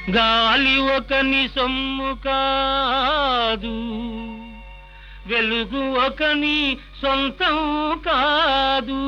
గాలి ఒకని సొమ్ము కాదు వెలుగు ఒకని సొంతం కాదు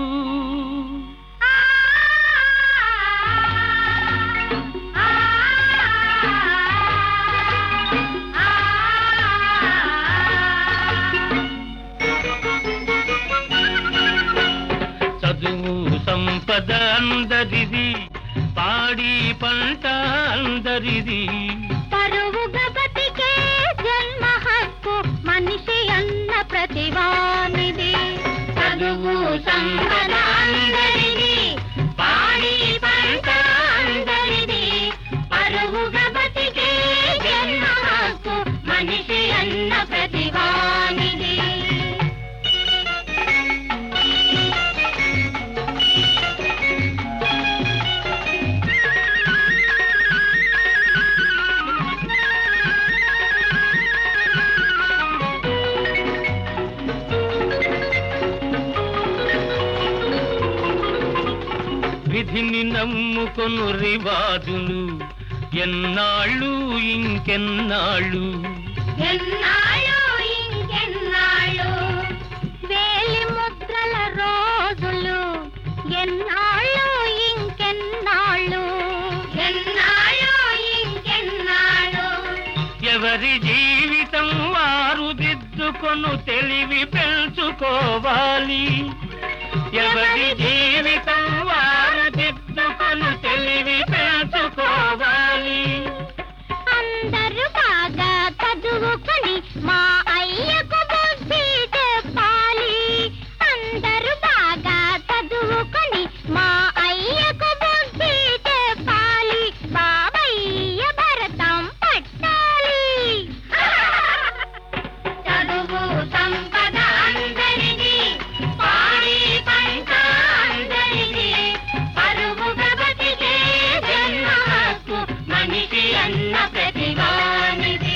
చదువు సంపద అందరిది పాడి పంట అందరిది పరువుగా బతికే జన్మ హక్కు మనిషి అన్న ప్రతివానిది చదువు సంపద అందరిది పాడి పంట అందరిది పరువుగా బతికే జన్మ హక్కు మనిషి అన్న ప్రతివానిది విధిని నమ్ముకొను రివాజులు ఎన్నాళ్ళు ఇంకెన్నాళ్ళు ఎన్నాళ్ళు ఇంకెన్నాళ్ళు వేలి ముద్రల రోజులు ఎన్నాళ్ళు ఇంకెన్నాళ్ళు ఎన్నాళ్ళు ఇంకెన్నాళ్ళు ఎవరి జీవితం వారు దిద్దుకొను తెలివి పెంచుకోవాలి ఎవరి జీవితం వారు దిద్దుకొను తెలివి పెంచుకోవాలి అందరూ బాగా చదువుకొని మా అయ్యకు బుద్ధి చెప్పాలి అందరూ బాగా చదువుకొని మా అయ్యకు బుద్ధి చెప్పాలి బాబయ్య భరతం పట్టాలి చదువు సంపద అందరిది పాడి పంట అందరిది పరువుగా బతికే జన్మ హక్కు మనిషి అన్న ప్రతివానిది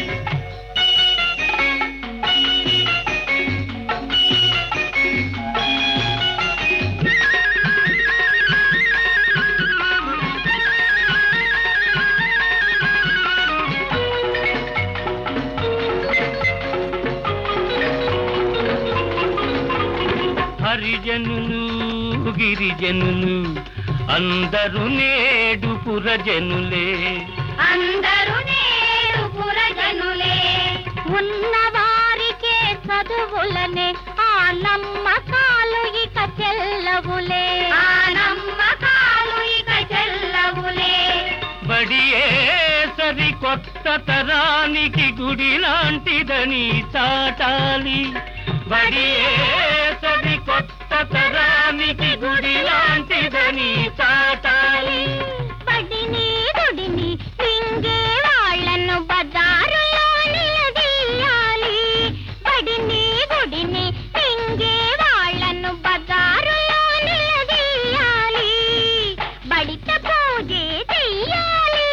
హరిజనులు గిరిజనులు అందరూ నేడు పురజనులే అందరూ నేడు పురజనులే ఉన్నవారికే చదువులనే ఆ నమ్మకాలు ఇక చెల్లవులే ఆ నమ్మకాలు ఇక చెల్లవులే బడియే సరి కొత్త తరానికి గుడి లాంటిదని చాటాలి బడియే సరి కొత్త తరానికి గుడి లాంటిదని చాటాలి బడిని గుడిని మింగే వాళ్ళను బజారులో నిలదీయాలి బడిని గుడిని మింగే వాళ్ళను బజారులో నిలదీయాలి బడిత పూజే చెయ్యాలి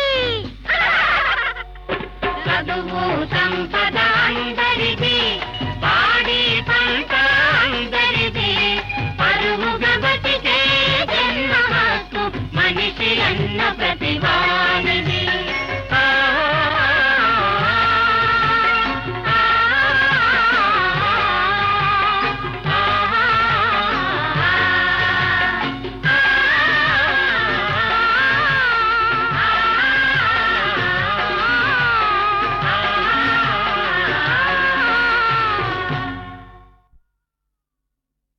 చదువు సంపద అందరిది పాడి పంట అందరిది పరువుగా బతికే జన్మ హక్కు మనిషి అన్న ప్రతిభ